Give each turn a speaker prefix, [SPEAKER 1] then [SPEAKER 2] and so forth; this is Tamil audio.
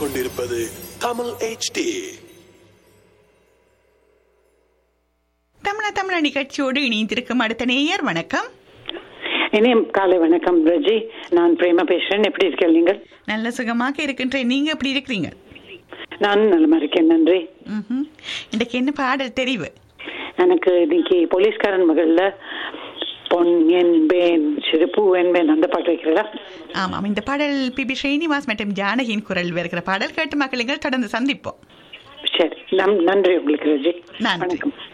[SPEAKER 1] கேட்டுக்கொண்டிருப்பது தமிழ் HD
[SPEAKER 2] தமிழ தமிழ நிகழ்ச்சியோடு இணைந்திருக்கும் அடுத்த நேயர் வணக்கம்
[SPEAKER 3] இனிய காலை வணக்கம் ரஜி நான் பிரேமா பேசுறேன் எப்படி இருக்கீங்க நீங்கள்
[SPEAKER 2] நல்ல சுகமாக இருக்கின்றேன் நீங்க எப்படி இருக்கிறீங்க
[SPEAKER 3] நானும் நலமா இருக்கேன் நன்றி
[SPEAKER 2] ம்ஹும். இன்றைக்கு என்ன பாடல் தெரிவு
[SPEAKER 3] எனக்கு இன்னைக்கு போலீஸ்காரன் மகள்ல பொன் என்பேன் சிறுப்பு என்பேன் அந்த பாட்டு வைக்கிறதா
[SPEAKER 2] ஆமாம் இந்த பாடல் பி பி ஸ்ரீனிவாஸ் மற்றும் ஜானகியின் குரல் வருகிற பாடல் கேட்டு மக்களுங்கள் தொடர்ந்து சந்திப்போம்
[SPEAKER 3] சரி நம் நன்றி உங்களுக்கு ரஜி
[SPEAKER 2] நன்றி
[SPEAKER 3] வணக்கம்